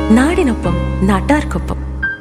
നാടിനൊപ്പം നാട്ടാർക്കൊപ്പം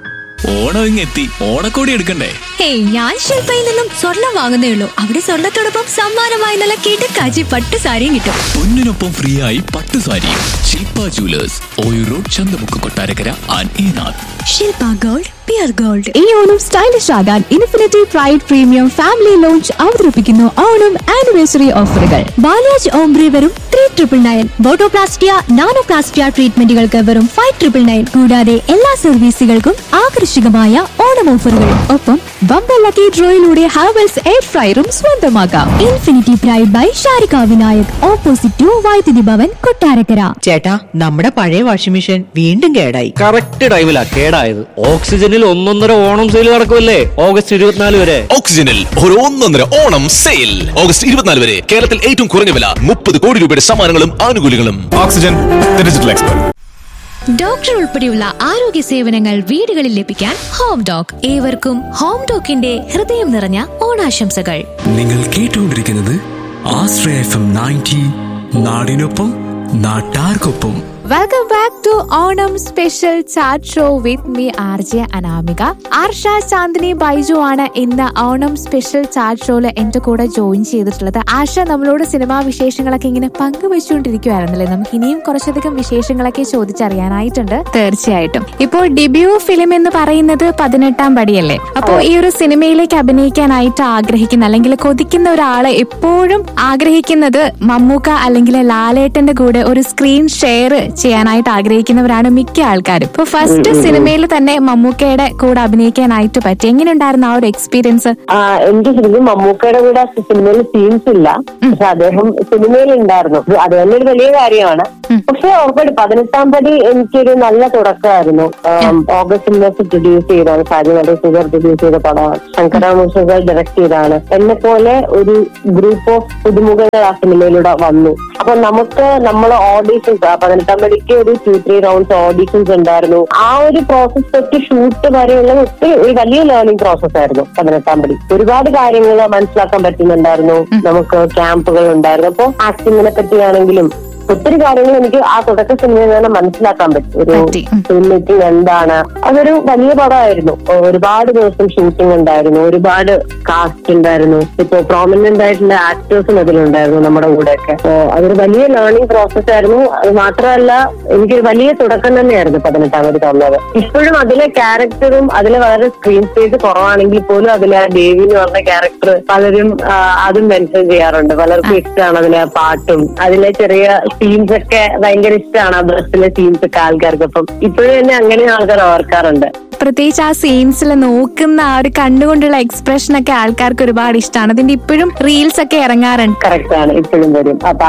ഓണം ഇങ്ങെത്തി ഓണക്കോടി എടുക്കണ്ടേ ഹേയ് ഞാൻ ശില്പയിൽ നിന്നും സ്വർണം വാങ്ങുന്നേ ഉള്ളൂ അവിടെ സ്വർണത്തോടൊപ്പം സമ്മാനമായി നല്ല കിടക്കാച്ചി പട്ട് സാരിയും കിട്ടും പൊന്നിനൊപ്പം ഫ്രീ ആയി പട്ടു സാരിയും Shilpa jewellers Oyoor road Chanthamukku Kottarakkara and Enath Shilpa gold pure gold ഈ ഓണം സ്റ്റൈലിഷ് ആകാൻ Infinity Pride premium family lounge അവതരിപ്പിക്കുന്നു ഓണം ആനിവേഴ്സറി ഓഫറുകൾ ബാലാജ് ഓംബ്രി വെറും three triple nine botoplastia nanoplastia ട്രീറ്റ്മെന്റുകൾക്ക് വെറും ഫൈവ് ട്രിപ്പിൾ നയൻ കൂടാതെ എല്ലാ സർവീസുകൾക്കും ആകർഷകമായ ഓണം ഓഫറുകളും ഒപ്പം ബമ്പർ ലക്കി ഡ്രോയിലൂടെ ഹാവൽസ് എയർ ഫ്രയറും സ്വന്തമാക്കാം Infinity Pride by Sharika Vinayak opposite to Vaidyuthi Bhavan Kottarakkara ചേട്ടാ നമ്മുടെ പഴയ വാഷിംഗ് മെഷീൻ വീണ്ടും കേടായി കറക്റ്റ് ടൈമിലാ കേടായത് ഓക്സിജനിൽ ഒന്നൊന്നര ഓണം സെയിൽ നടക്കുമല്ലേ ഓഗസ്റ്റ് ഇരുപത്തിനാല് വരെ ഓക്സിജനിൽ ഒരു ഒന്നൊന്നര ഓണം സെയിൽ ഓഗസ്റ്റ് ഇരുപത്തിനാല് വരെ കേരളത്തിൽ ഏറ്റവും കുറഞ്ഞ വില മുപ്പത് കോടി രൂപയുടെ സമ്മാനങ്ങളും ആനുകൂല്യങ്ങളും ഓക്സിജൻ ഡിജിറ്റൽ എക്സ്പെർട്ട് ഡോക്ടർ ഉൾപ്പെടെയുള്ള ആരോഗ്യ സേവനങ്ങൾ വീടുകളിൽ ലഭിക്കാൻ ഹോം ഡോക് ഏവർക്കും ഹോം ഡോക്കിന്റെ ഹൃദയം നിറഞ്ഞ ഓണാശംസകൾ നിങ്ങൾ കേട്ടുകൊണ്ടിരിക്കുന്നത് ആശ്രയ എഫ് എം നയൻറ്റി നാടിനൊപ്പം നാട്ടാർക്കൊപ്പം welcome back to Onam special chat show with me R J Anamika Arsha Chandini Baiju ആണ് ഇന്ന് ഓണം സ്പെഷ്യൽ ചാറ്റ് ഷോയിൽ എന്റെ കൂടെ ജോയിൻ ചെയ്തിട്ടുള്ളത് ആഷ നമ്മളോട് സിനിമാ വിശേഷങ്ങളൊക്കെ ഇങ്ങനെ പങ്കുവെച്ചുകൊണ്ടിരിക്കുവായിരുന്നല്ലേ നമുക്ക് ഇനിയും കുറച്ചധികം വിശേഷങ്ങളൊക്കെ ചോദിച്ചറിയാനായിട്ടുണ്ട് തീർച്ചയായിട്ടും ഇപ്പോൾ ഡെബ്യൂ ഫിലിം എന്ന് പറയുന്നത് പതിനെട്ടാം പടിയല്ലേ അപ്പോൾ ഈ ഒരു സിനിമയിലേക്ക് അഭിനയിക്കാനായിട്ട് ആഗ്രഹിക്കുന്ന അല്ലെങ്കിൽ കൊതിക്കുന്ന ഒരാള് എപ്പോഴും ആഗ്രഹിക്കുന്നത് മമ്മൂക്ക അല്ലെങ്കിൽ ലാലേട്ടന്റെ കൂടെ ഒരു സ്ക്രീൻ ഷെയർ ചെയ്യാനായിട്ട് ആഗ്രഹിക്കുന്നവരാണ് മിക്ക ആൾക്കാരും ഇപ്പൊ ഫസ്റ്റ് സിനിമയിൽ തന്നെ മമ്മൂക്കയുടെ കൂടെ അഭിനയിക്കാനായിട്ട് പറ്റി എങ്ങനെയുണ്ടായിരുന്നു ആ ഒരു എക്സ്പീരിയൻസ് ആ, എനിക്ക് ശരിക്കും മമ്മൂക്കയുടെ കൂടെ സിനിമയിൽ സീൻസ് ഇല്ല പക്ഷെ അദ്ദേഹം സിനിമയിൽ ഉണ്ടായിരുന്നു അത് തന്നെ ഒരു വലിയ കാര്യമാണ് പക്ഷെ ഉറപ്പായിട്ട് പതിനെട്ടാം പടി എനിക്കൊരു നല്ല തുടക്കമായിരുന്നു ആം, ഓഗസ്റ്റ് മാസം പ്രൊഡ്യൂസ് ചെയ്താണ് സാരി സുഗർ പ്രൊഡ്യൂസ് ചെയ്ത പടമാണ് ശങ്കരാമൂർത്തികൾ ഡയറക്ട് ചെയ്താണ് എന്നെ പോലെ ഒരു ഗ്രൂപ്പ് ഓഫ് പുതുമുഖങ്ങൾ ആ സിനിമയിലൂടെ വന്നു അപ്പൊ നമുക്ക് നമ്മൾ ഓഡീഷൻസ് പതിനെട്ടാം പടിക്ക് ഒരു ടു ത്രീ റൗണ്ട്സ് ഓഡീഷൻസ് ഉണ്ടായിരുന്നു ആ ഒരു പ്രോസസ് തൊട്ട് ഷൂട്ട് വരെയുള്ള ഒത്തിരി ഒരു വലിയ ലേണിംഗ് പ്രോസസ് ആയിരുന്നു പതിനെട്ടാം പടി ഒരുപാട് കാര്യങ്ങൾ മനസ്സിലാക്കാൻ പറ്റുന്നുണ്ടായിരുന്നു നമുക്ക് ക്യാമ്പുകൾ ഉണ്ടായിരുന്നു അപ്പൊ ആക്ടിങ്ങിനെ പറ്റിയാണെങ്കിലും ഒത്തിരി കാര്യങ്ങൾ എനിക്ക് ആ തുടക്ക സിനിമയിൽ തന്നെ മനസ്സിലാക്കാൻ പറ്റും ഒരു പറ്റി. ഉം. ഫിലിം മേക്കിംഗ് എന്താണ് അതൊരു വലിയ പടമായിരുന്നു ഒരുപാട് ദിവസം ഷൂട്ടിംഗ് ഉണ്ടായിരുന്നു ഒരുപാട് കാസ്റ്റ് ഉണ്ടായിരുന്നു ഇപ്പൊ പ്രോമിനന്റ് ആയിട്ടുള്ള ആക്ടേഴ്സും അതിലുണ്ടായിരുന്നു നമ്മുടെ കൂടെയൊക്കെ അപ്പോ അതൊരു വലിയ ലേണിംഗ് പ്രോസസ് ആയിരുന്നു അത് മാത്രമല്ല എനിക്ക് വലിയ തുടക്കം തന്നെയായിരുന്നു പതിനെട്ടാമത് തന്നത് ഇപ്പോഴും അതിലെ ക്യാരക്ടറും അതിലെ വളരെ സ്ക്രീൻ സ്പേസ് കുറവാണെങ്കിൽ പോലും അതിലെ ആ ദേവി എന്ന് പറഞ്ഞ ക്യാരക്ടർ പലരും ആ, അതും മെൻഷൻ ചെയ്യാറുണ്ട് പലർക്കും ഇഷ്ടമാണ് അതിലെ ആ പാട്ടും അതിലെ ചെറിയ സീൻസ് ഒക്കെ ഭയങ്കര ഇഷ്ടമാണ് ആ ബസ്സിലെ സീൻസ് ഒക്കെ ആൾക്കാർക്ക് അപ്പം ഇപ്പോഴും തന്നെ അങ്ങനെ ആൾക്കാർ ഓർക്കാറുണ്ട് പ്രത്യേകിച്ച് ആ സീൻസിൽ നോക്കുന്ന ആ ഒരു കണ്ണുകൊണ്ടുള്ള എക്സ്പ്രഷൻ ഒക്കെ ആൾക്കാർക്ക് ഒരുപാട് ഇഷ്ടമാണ് അതിന്റെ ഇപ്പോഴും റീൽസ് ഒക്കെ ഇറങ്ങാറുണ്ട് കറക്റ്റ് ആണ് ഇപ്പോഴും വരും അപ്പൊ